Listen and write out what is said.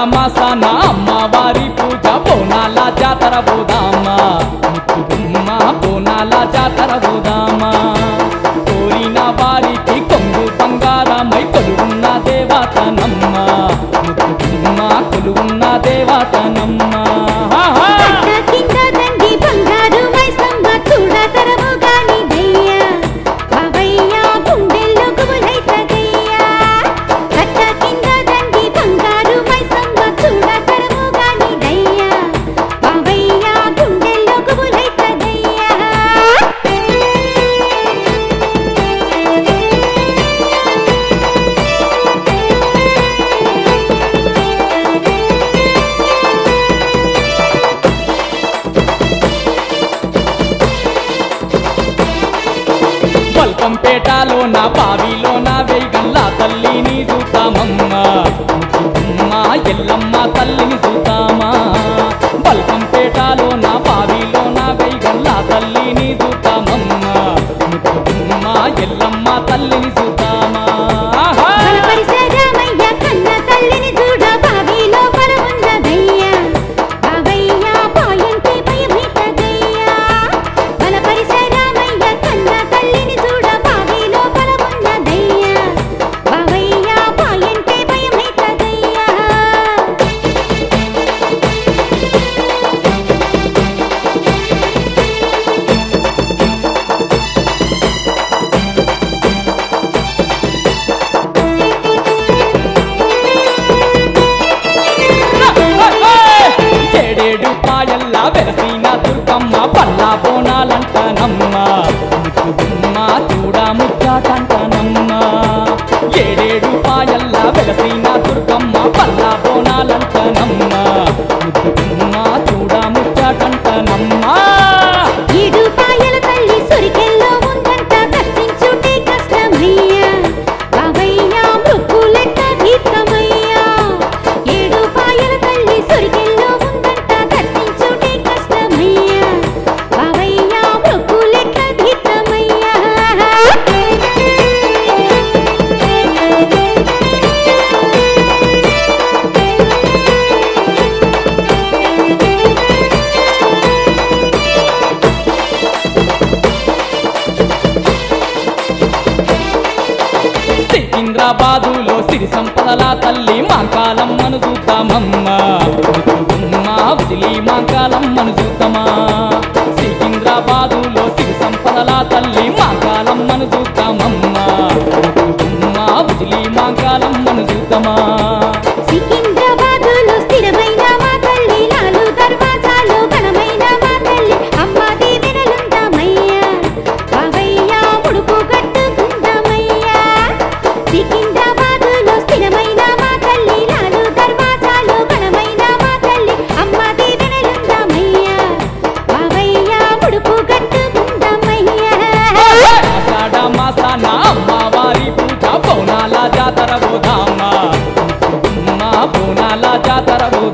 మాసాన అమ్మవారి పూజ బోనాల జాతర పోదామా ముత్తుగుమ్మ బోనాల జాతర పోదామా కోరిన వారికి కొంగు బంగారమై కొలువున్న దేవతనమ్మ ముత్తుగుమ్మ కొలువున్న దేవతనమ్మ కట్ట కింద దండి బంగారు మైసమ్మ చూడతరము గాని దయ్యా బావయ్య గుండెల్లో గుబులైతదయ్యా కట్ట కింద దండి బంగారు మైసమ్మ చూడతరము గాని దయ్యా బావయ్య గుండెల్లో గుబులైతదయ్యా పల్పంపేటలో నా బావిలో నా వేగంల తల్లిని చూతామమ్మా ముద్దుగుమ్మ ఎల్లమ్మ తల్లిని చూతామా పల్పంపేటలో నా బావిలో నా వేగంల తల్లిని చూతామమ్మా ముద్దుగుమ్మ ఎల్లమ్మ తల్లిని చూతామా ఆహా! మన పరిసరమయ్య కన్న తల్లిని చూడ బావిలో పరమున్నదయ్యా బావయ్య పాయంటి భయమైతదయ్యా మన పరిసరమయ్య కన్న తల్లిని చూడ బావిలో పరమున్నదయ్యా బావయ్య పాయంటి భయమైతదయ్యా ఏడేడు పాయల్లా వెలసిన దుర్గమ్మ పల్లా బోనాలంటానమ్మ ముద్దుగుమ్మ చూడ ముచ్చాటంటానమ్మ ఏడేడు పాయల్లా వెలసిన దుర్గమ్మ పల్లా బోనాలంటానమ్మ ముద్దుగుమ్మ చూడ ముచ్చాటంటానమ్మ ఏడు పాయల తల్లి సురికెల్లో ఉందంట దర్శించుటే కష్టమయ్యా బావయ్య మృక్కులెట్ట తీర్థమయ్యా ఏడు పాయల తల్లి సురికెల్లో ఉందంట దర్శించుటే కష్టమయ్యా బావయ్య మృక్కులెట్ట తీర్థమయ్యా సికింద్రాబాదులో సిరి సంపదల తల్లి మాంకాలమ్మను చూద్దామమ్మ ముద్దుగుమ్మ వదిలి మాంకాలమ్మను చూద్దామా సికింద్రాబాదులో సిరి సంపదల తల్లి మాంకాలమ్మను చూద్దామమ్మ ముద్దుగుమ్మ వదిలి మాంకాలమ్మను చూద్దామా సికింద్రాబాదులో స్థిరమైన మా తల్లి నాలుగు దర్వాజాలు ఘనమైన మా తల్లి అమ్మ దీవెనలుందామయ్యా బావయ్య ముడుపు కట్టుకుందామయ్యా సికింద్రాబాదులో స్థిరమైన మా తల్లి నాలుగు దర్వాజాలు ఘనమైన మా తల్లి అమ్మ దీవెనలుందామయ్యా బావయ్య ముడుపు కట్టుకుందామయ్యా ఆషాఢ మాసాన అమ్మవారి పూజ బోనాల జాతర పోదామా ముద్దుగుమ్మ బోనాల జాతర పోదామా